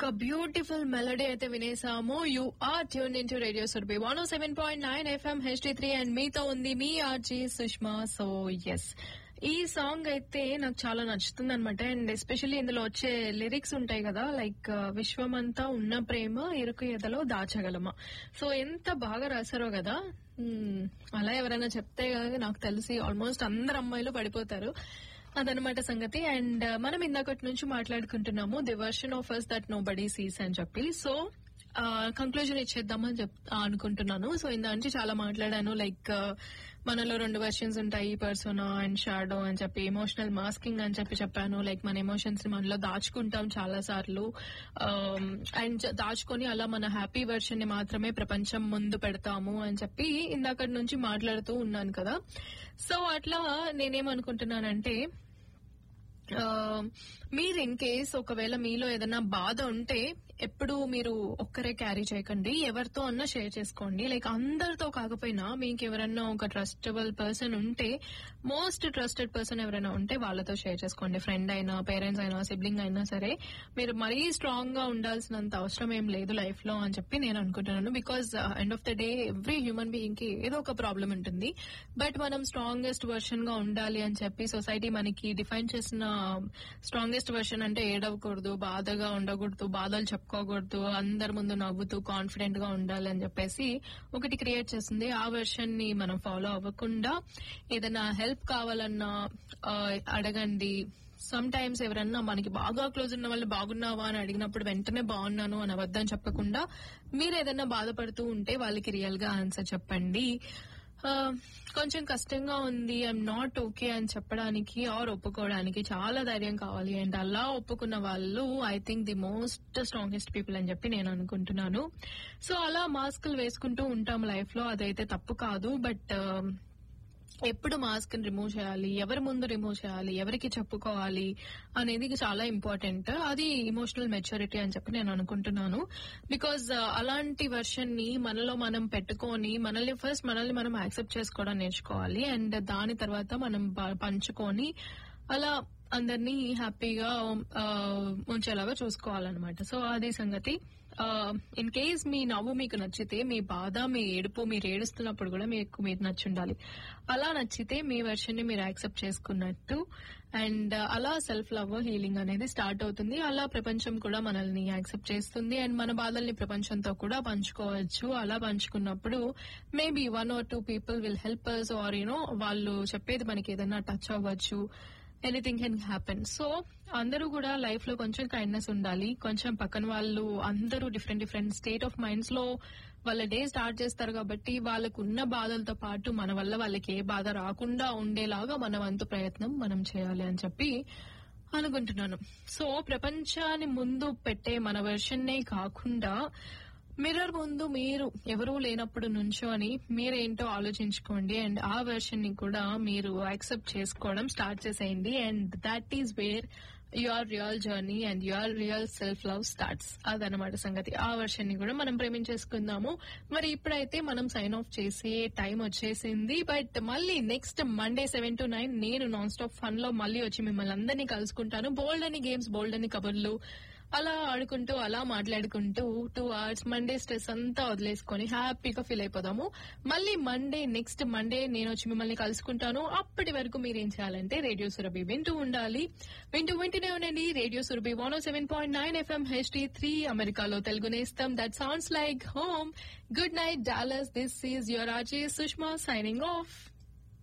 beautiful melody అయితే వినేసాము you are tune in to radio Surabhi one seven point nine FM HD three and మీతో ఉంది మీ RJ Sushma so yes ఈ song అయితే నాకు చాలా నచ్చుతుంది అనమాట అండ్ ఎస్పెషల్లీ ఇందులో వచ్చే లిరిక్స్ ఉంటాయి కదా లైక్ విశ్వమంతా ఉన్న ప్రేమ ఇరుకు ఎదలో దాచగలమా సో ఎంత బాగా రాశారో కదా మ్మ్, అలా ఎవరైనా చెప్తే కదా నాకు తెలిసి ఆల్మోస్ట్ అందరు అమ్మాయిలు పడిపోతారు అదనమాట సంగతి అండ్ మనం ఇందాకటి నుంచి మాట్లాడుకుంటున్నాము the version of us that nobody sees అని చెప్పి సో కంక్లూజన్ ఇచ్చేద్దామని చెప్ అనుకుంటున్నాను సో ఇందా నుంచి చాలా మాట్లాడాను లైక్ మనలో రెండు వెర్షన్స్ ఉంటాయి పర్సోనా అండ్ షాడో అని చెప్పి ఎమోషనల్ మాస్కింగ్ అని చెప్పి చెప్పాను లైక్ మన ఎమోషన్స్ ని మనలో దాచుకుంటాం చాలా సార్లు అండ్ దాచుకొని అలా మన హ్యాపీ వెర్షన్ ని మాత్రమే ప్రపంచం ముందు పెడతాము అని చెప్పి ఇందాకటి నుంచి మాట్లాడుతూ ఉన్నాను కదా సో అట్లా నేనేమనుకుంటున్నానంటే ఆ, మీరు ఇన్ కేస్ ఒకవేళ మీలో ఏదైనా బాధ ఉంటే ఎప్పుడు మీరు ఒక్కరే క్యారీ చేయకండి ఎవరితో అన్నా షేర్ చేసుకోండి లైక్ అందరితో కాకపోయినా మీకు ఎవరన్నా ఒక ట్రస్టబుల్ పర్సన్ ఉంటే మోస్ట్ ట్రస్టెడ్ పర్సన్ ఎవరైనా ఉంటే వాళ్ళతో షేర్ చేసుకోండి ఫ్రెండ్ అయినా పేరెంట్స్ అయినా సిబ్లింగ్ అయినా సరే మీరు మరీ స్ట్రాంగ్ గా ఉండాల్సినంత అవసరం ఏం లేదు లైఫ్ లో అని చెప్పి నేను అనుకుంటున్నాను because end of the day every human being కి ఏదో ఒక ప్రాబ్లం ఉంటుంది బట్ మనం స్ట్రాంగెస్ట్ వర్షన్ గా ఉండాలి అని చెప్పి సొసైటీ మనకి డిఫైన్ చేసిన స్ట్రాంగెస్ట్ వర్షన్ అంటే ఏడవకూడదు బాధగా ఉండకూడదు బాధలు చెప్పుకోకూడదు అందరి ముందు నవ్వుతూ కాన్ఫిడెంట్ గా ఉండాలి అని చెప్పేసి ఒకటి క్రియేట్ చేస్తుంది ఆ వెర్షన్ ని మనం ఫాలో అవ్వకుండా ఏదైనా హెల్ప్ కావాలన్నా ఆ, అడగండి సమ్ టైమ్స్ ఎవరన్నా మనకి బాగా క్లోజ్ ఉన్న వాళ్ళు బాగున్నావా అని అడిగినప్పుడు వెంటనే బాగున్నాను అని అబద్ధం చెప్పకుండా మీరు ఏదైనా బాధపడుతూ ఉంటే వాళ్ళకి రియల్ గా ఆన్సర్ చెప్పండి ఆ, కొంచెం కష్టంగా ఉంది ఐఎమ్ నాట్ ఓకే అని చెప్పడానికి ఆర్ ఒప్పుకోవడానికి చాలా ధైర్యం కావాలి అండ్ అలా ఒప్పుకున్న వాళ్ళు I think the most strongest people అని చెప్పి నేను అనుకుంటున్నాను సో అలా మాస్కులు వేసుకుంటూ ఉంటాం లైఫ్ లో అదైతే తప్పు కాదు బట్ ఎప్పుడు మాస్క్ రిమూవ్ చేయాలి ఎవరి ముందు రిమూవ్ చేయాలి ఎవరికి చెప్పుకోవాలి అనేది చాలా ఇంపార్టెంట్ అది ఇమోషనల్ మెచ్యూరిటీ అని చెప్పి నేను అనుకుంటున్నాను బికాజ్ అలాంటి వర్షన్ ని మనలో మనం పెట్టుకొని మనల్ని ఫస్ట్ మనల్ని మనం యాక్సెప్ట్ చేసుకోవడం నేర్చుకోవాలి అండ్ దాని తర్వాత మనం ప- పంచుకొని అలా అందరినీ హ్యాపీగా ఆ, ఉంచేలాగా చూసుకోవాలన్నమాట సో అది సంగతి ఇన్ కేస్ మీ నవ్వు మీకు నచ్చితే మీ బాధ మీ ఏడుపు మీరు ఏడుస్తున్నప్పుడు కూడా మీకు మీరు నచ్చుండాలి అలా నచ్చితే మీ వెర్షన్ ని మీరు యాక్సెప్ట్ చేసుకున్నట్టు అండ్ అలా సెల్ఫ్ లవ్ హీలింగ్ అనేది స్టార్ట్ అవుతుంది అలా ప్రపంచం కూడా మనల్ని యాక్సెప్ట్ చేస్తుంది అండ్ మన బాధల్ని ప్రపంచంతో కూడా పంచుకోవచ్చు అలా పంచుకున్నప్పుడు maybe one or two people will help us or you know వాళ్ళు చెప్పేది మనకి ఏదైనా టచ్ అవ్వచ్చు ఎనీథింగ్ కెన్ హ్యాపెన్ సో అందరూ కూడా లైఫ్ లో కొంచెం కైండ్నెస్ ఉండాలి కొంచెం పక్కన వాళ్ళు అందరూ different different state of minds లో వాళ్ళ డే స్టార్ట్ చేస్తారు కాబట్టి వాళ్ళకు ఉన్న బాధలతో పాటు మన వల్ల వాళ్ళకి ఏ బాధ రాకుండా ఉండేలాగా మన వంతు ప్రయత్నం మనం చేయాలి అని చెప్పి అనుకుంటున్నాను సో ప్రపంచాన్ని ముందు పెట్టే మన వెర్షన్నే కాకుండా మిర్రర్ ముందు మీరు ఎవరూ లేనప్పుడు నుంచోని మీరేంటో ఆలోచించుకోండి అండ్ ఆ వెర్షన్ ని కూడా మీరు యాక్సెప్ట్ చేసుకోవడం స్టార్ట్ చేసేయండి and that is where your real journey and your real self love starts అదనమాట సంగతి ఆ వెర్షన్ ని కూడా మనం ప్రేమించేసుకుందాము మరి ఇప్పుడైతే మనం సైన్ ఆఫ్ చేసే టైం వచ్చేసింది బట్ మళ్ళీ next Monday seven to nine నేను నాన్ స్టాప్ ఫన్ లో మళ్ళీ వచ్చి మిమ్మల్ని అందరినీ కలుసుకుంటాను బోల్డ్ అని గేమ్స్ బోల్డ్ అని కబుర్లు అలా ఆడుకుంటూ అలా మాట్లాడుకుంటూ టూ అవర్స్ మండే స్ట్రెస్ అంతా వదిలేసుకొని హ్యాపీగా ఫీల్ అయిపోదాము మళ్ళీ మండే నెక్స్ట్ మండే నేను వచ్చి మిమ్మల్ని కలుసుకుంటాను అప్పటి వరకు మీరు ఏం చేయాలంటే రేడియో సురభి వింటూ ఉండాలి వింటూ వింటూనే ఉండండి radio Surabhi one seven point nine FM HD three అమెరికాలో తెలుగు నేస్తం that sounds like home good night Dallas this is your RJ Sushma signing of